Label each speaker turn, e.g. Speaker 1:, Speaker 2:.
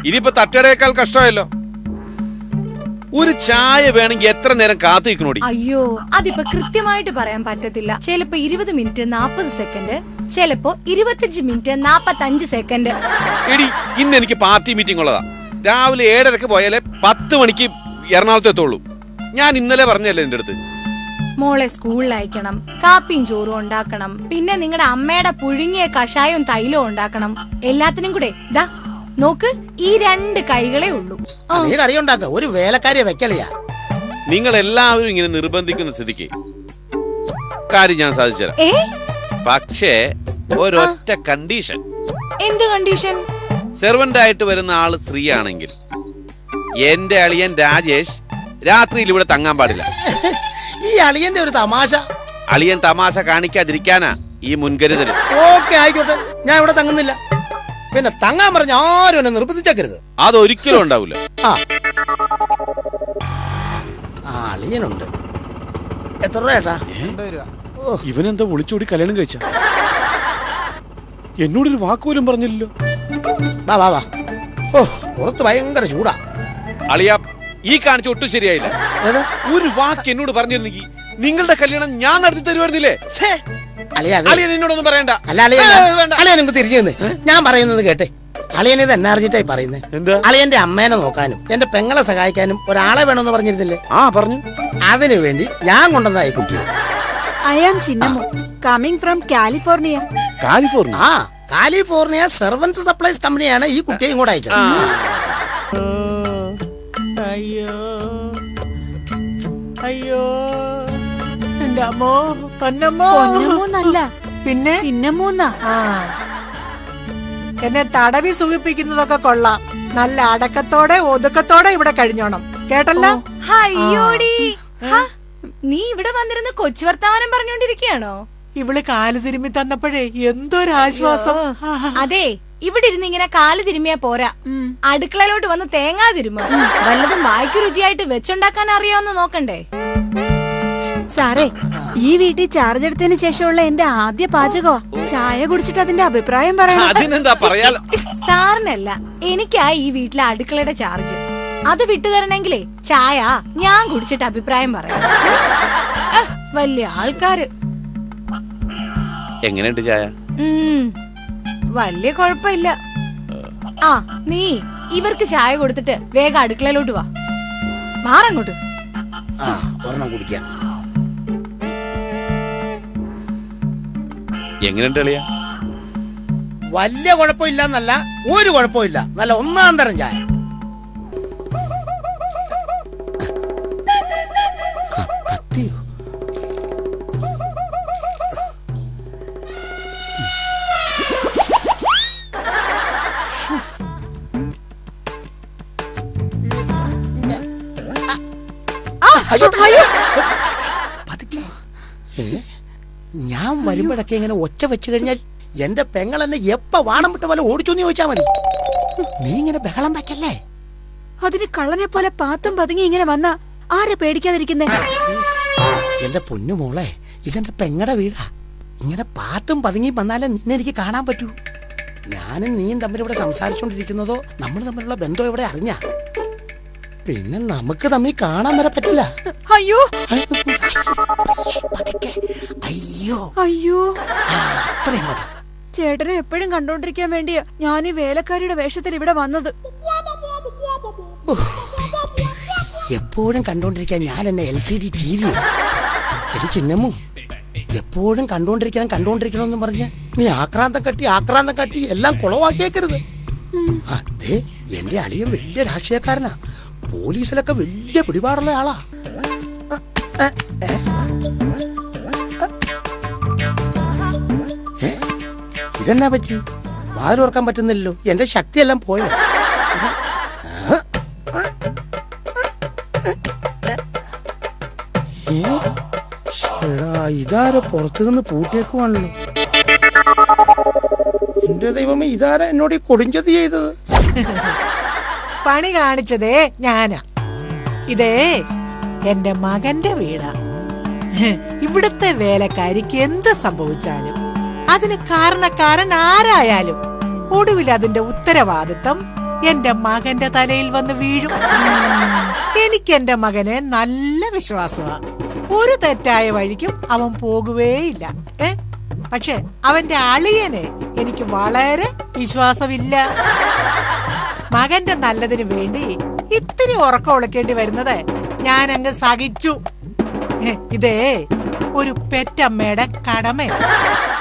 Speaker 1: ഇതിപ്പോ തട്ടയുടെക്കാൾ കഷ്ടമായല്ലോ ഒരു ചായ വേണമെങ്കിൽ എത്ര നേരം കാത്തു നിൽക്കണോടി
Speaker 2: അയ്യോ അതിപ്പോ കൃത്യമായിട്ട് പറയാൻ പറ്റത്തില്ല ചിലപ്പോ ഇരുപത് മിനിറ്റ് നാപ്പത് സെക്കൻഡ് ചിലപ്പോ ഇരുപത്തിയഞ്ച് മിനിറ്റ് നാപ്പത്തഞ്ച് സെക്കൻഡ്
Speaker 1: എടി ഇന്ന് എനിക്ക് പാർട്ടി മീറ്റിംഗ് ഉള്ളതാ രാവിലെ ഏഴരക്ക് പോയാലേ പത്ത് മണിക്ക് എറണാകുളത്ത് എത്തുള്ളൂ ഞാൻ ഇന്നലെ പറഞ്ഞല്ലേ എന്റെ അടുത്ത്
Speaker 2: മോളെ സ്കൂളിൽ അയക്കണം കാപ്പിയും ചോറും ഉണ്ടാക്കണം പിന്നെ നിങ്ങളുടെ അമ്മയുടെ പുഴുങ്ങിയ കഷായവും തൈലവും ഉണ്ടാക്കണം എല്ലാത്തിനും കൂടെ ദാ നോക്ക് ഈ രണ്ട് കൈകളേ ഉള്ളൂ ആ,
Speaker 3: നീ കറി ഉണ്ടാക്ക ഒരു വേലക്കാരിയെ വെക്കലയാ
Speaker 1: നിങ്ങൾ എല്ലാവരും ഇങ്ങനെ നിർബന്ധിക്കുന്ന സ്ഥിതിക്ക് കാര്യം ഞാൻ സാധിച്ചുതരാം
Speaker 2: ഏ
Speaker 1: പക്ഷേ ഒരൊറ്റ കണ്ടീഷൻ
Speaker 2: എന്ത് കണ്ടീഷൻ
Speaker 1: സെർവന്റ് ആയിട്ട് വരുന്ന ആള് സ്ത്രീയാണെങ്കിൽ എന്റെ അളിയൻ രാജേഷ് രാത്രിയിൽ ഇവിടെ തങ്ങാൻ പാടില്ല
Speaker 3: ഈ അളിയന്റെ ഒരു തമാശ
Speaker 1: അളിയൻ തമാശ കാണിക്കാതിരിക്കാനാ ഈ മുൻകരുതൽ
Speaker 3: ഓക്കെ ആയിക്കോട്ടെ ഞാൻ ഇവിടെ തങ്ങുന്നില്ല പിന്നെ തങ്ങാൻ പറഞ്ഞ ആരും എന്നെ നിർബന്ധിച്ചേക്കരുത്
Speaker 1: അതൊരിക്കലും ഉണ്ടാവില്ല
Speaker 3: ആ ആ അളിയനുണ്ട് എത്ര രൂപ ഏട്ടാ
Speaker 1: ഇവനെന്താ ഒളിച്ചോടി കല്യാണം കഴിച്ച എന്നോടൊരു വാക്കുപോലും പറഞ്ഞില്ലല്ലോ
Speaker 3: വാ വാ വാ ഓ പുറത്ത് ഭയങ്കര ചൂടാ
Speaker 1: അളിയ ഈ കാണിച്ച ഒട്ടും ശരിയായില്ല
Speaker 3: ഏതാ
Speaker 1: ഒരു വാക്ക് എന്നോട് പറഞ്ഞിരുന്നെങ്കിൽ നിങ്ങളുടെ കല്യാണം ഞാൻ നടത്തി തരുമായിരുന്നില്ലേ ഛേ,
Speaker 3: അളിയ അത്
Speaker 1: അളിയൻ എന്നോടൊന്നും പറയണ്ട
Speaker 3: അല്ല അളിയ
Speaker 1: ഏ, വേണ്ട
Speaker 3: അളിയ നിങ്ങൾക്ക് തിരിഞ്ഞു നിന്ന് ഞാൻ പറയുന്നത് കേട്ടെ അളിയൻ ഇത് എന്നെ അറിഞ്ഞിട്ടായി പറയുന്നത്
Speaker 1: എന്താ
Speaker 3: അളിയന്റെ അമ്മേനെ നോക്കാനും എന്റെ പെങ്ങളെ സഹായിക്കാനും ഒരാളെ വേണമെന്ന് പറഞ്ഞിരുന്നില്ലേ
Speaker 1: ആ പറഞ്ഞു
Speaker 3: അതിനു വേണ്ടി ഞാൻ കൊണ്ടുവന്നതായി കുട്ടിയെ
Speaker 4: I am Chinnammu coming from California
Speaker 1: California
Speaker 3: ആ കാലിഫോർണിയ സെർവൻസ് സപ്ലൈസ് കമ്പനിയാണ് ഈ കുട്ടിയെ ഇങ്ങോട്ട് അയച്ചത്
Speaker 5: അയ്യോ അയ്യോ എന്റെ അമ്മോ പൊന്നമ്മോ
Speaker 4: പൊന്നമ്മൂന്നല്ല
Speaker 5: പിന്നെ
Speaker 4: ചിന്നമ്മൂന്നാ
Speaker 5: ആ എന്നെ തടവി സുഖിപ്പിക്കുന്നതൊക്കെ കൊള്ളാം നല്ല അടക്കത്തോടെ ഒതുക്കത്തോടെ ഇവിടെ കഴിഞ്ഞോണം കേട്ടല്ലോ
Speaker 2: അയ്യോടി ഹാ, നീ ഇവിടെ വന്നിരുന്ന് കൊച്ചു വർത്താനം പറഞ്ഞോണ്ടിരിക്കയാണോ
Speaker 5: ഇവള് കാല് തിരുമ്മി തന്നപ്പോഴേ എന്തൊരാശ്വാസം
Speaker 2: അതെ ഇവിടെ ഇരുന്ന് ഇങ്ങനെ കാല് തിരുമിയാ പോരാ അടുക്കളയിലോട്ട് വന്ന് തേങ്ങാ തിരുമ വല്ലതും വായിക്ക് രുചിയായിട്ട് വെച്ചുണ്ടാക്കാൻ അറിയാവുന്ന നോക്കണ്ടേ
Speaker 4: സാറേ ഈ വീട്ടിൽ ചാർജ് എടുത്തതിന് ശേഷമുള്ള എന്റെ ആദ്യ പാചകമാ ചായ കുടിച്ചിട്ട് അതിന്റെ അഭിപ്രായം പറയണം
Speaker 1: അതിനെന്താ പറയാലോ
Speaker 2: സാറിനല്ല എനിക്കാ ഈ വീട്ടിലെ അടുക്കളയുടെ ചാർജ് അത് വിട്ടു തരണെങ്കിലേ ചായ ഞാൻ കുടിച്ചിട്ട് അഭിപ്രായം പറയാം ആ, വലിയ ആൾക്കാര്
Speaker 1: എങ്ങനെയുണ്ട് ചായ
Speaker 2: ഉം, വലിയ കുഴപ്പമില്ല ആ നീ ഇവർക്ക് ചായ കൊടുത്തിട്ട് വേഗം അടുക്കളയിലോട്ട് വാ മാറങ്ങോട്ട്
Speaker 3: ആ ഒരെണ്ണം കുടിക്കാം
Speaker 1: എങ്ങനെയുണ്ട് അളിയ
Speaker 3: വലിയ കുഴപ്പമില്ല എന്നല്ല ഒരു കുഴപ്പമില്ല നല്ല ഒന്നാം തരം ചായ ക- കത്തിയോ അയ്യോ, പതുക്കെ. ഏ? ഞാൻ വരുമ്പോഴൊക്കെ ഇങ്ങനെ ഒച്ച വെച്ച് കഴിഞ്ഞാൽ എന്റെ പെങ്ങൾ എന്നെ എപ്പ വാണം വിട്ട പോലെ ഓടിച്ചോന്ന് ചോദിച്ചാ മതി നീ ഇങ്ങനെ ബഹളം വെക്കല്ലേ
Speaker 4: അതിന് കള്ളനെ പോലെ പാത്തും പതുങ്ങി ഇങ്ങനെ വന്ന ആരെ പേടിക്കാതിരിക്കുന്നേ
Speaker 3: എന്റെ പൊന്നു മോളെ ഇതെന്റെ പെങ്ങടെ വീടാ ഇങ്ങനെ പാത്തും പതുങ്ങിയും വന്നാലേ നിന്നെ എനിക്ക് കാണാൻ പറ്റൂ ഞാനും നീയും തമ്മിൽ ഇവിടെ സംസാരിച്ചോണ്ടിരിക്കുന്നതോ നമ്മൾ തമ്മിലുള്ള ബന്ധം ഇവിടെ അറിഞ്ഞ പിന്നെ നമുക്ക് തമ്മിൽ കാണാൻ വരെ പറ്റില്ല
Speaker 4: അയ്യോ
Speaker 3: പതുക്കെ. അയ്യോ
Speaker 4: അയ്യോ
Speaker 3: ആ, അത്രയും മതി
Speaker 4: ചേട്ടനെ എപ്പോഴും കണ്ടോണ്ടിരിക്കാൻ വേണ്ടിയാ ഞാൻ ഈ വേലക്കാരിയുടെ വേഷത്തിൽ ഇവിടെ വന്നത്
Speaker 3: എപ്പോഴും കണ്ടോണ്ടിരിക്കാൻ ഞാൻ എന്നെ L C D T V എടി ചിന്നമ്മു എപ്പോഴും കണ്ടോണ്ടിരിക്കണം കണ്ടോണ്ടിരിക്കണമെന്ന് പറഞ്ഞ് നീ ആക്രാന്തം കട്ടി ആക്രാന്തം കട്ടി എല്ലാം കുളവാക്കിയേക്കരുത് അതെ എന്റെ അളിയൻ വലിയ രാഷ്ട്രീയക്കാരനാ പോലീസിലൊക്കെ വലിയ പിടിപാടുള്ള ആളാ എ, എ, എ? എ? ഇതെന്നാ പറ്റി വാതിലോർക്കാൻ പറ്റുന്നില്ലല്ലോ എന്റെ ശക്തിയെല്ലാം പോയോ ഏ? എടാ ഇതാരോ പുറത്തു നിന്ന് പൂട്ടിയേക്കുവാണല്ലോ എന്റെ ദൈവമേ ഇതാരാ എന്നോട് ഈ കൊടിഞ്ചത് ചെയ്തത്
Speaker 5: പണി കാണിച്ചതേ ഞാനാ ഇതേ എന്റെ മകന്റെ വീടാ ഇവിടുത്തെ വേലക്കാരിക്ക് എന്ത് സംഭവിച്ചാലും അതിന് കാരണക്കാരൻ ആരായാലും ഒടുവിൽ അതിന്റെ ഉത്തരവാദിത്തം എന്റെ മകന്റെ തലയിൽ വന്ന് വീഴും എനിക്ക് എന്റെ മകനെ നല്ല വിശ്വാസമാ ഒരു തെറ്റായ വഴിക്കും അവൻ പോകുകേയില്ല ഏ പക്ഷെ അവന്റെ അളിയനെ എനിക്ക് വളരെ വിശ്വാസമില്ല മകന്റെ നല്ലതിന് വേണ്ടി ഇത്തിരി ഉറക്കം ഉളക്കേണ്ടി വരുന്നത് ഞാൻ അങ്ങ് സഹിച്ചു ഏ, ഇതേ ഒരു പെറ്റമ്മയുടെ കടമ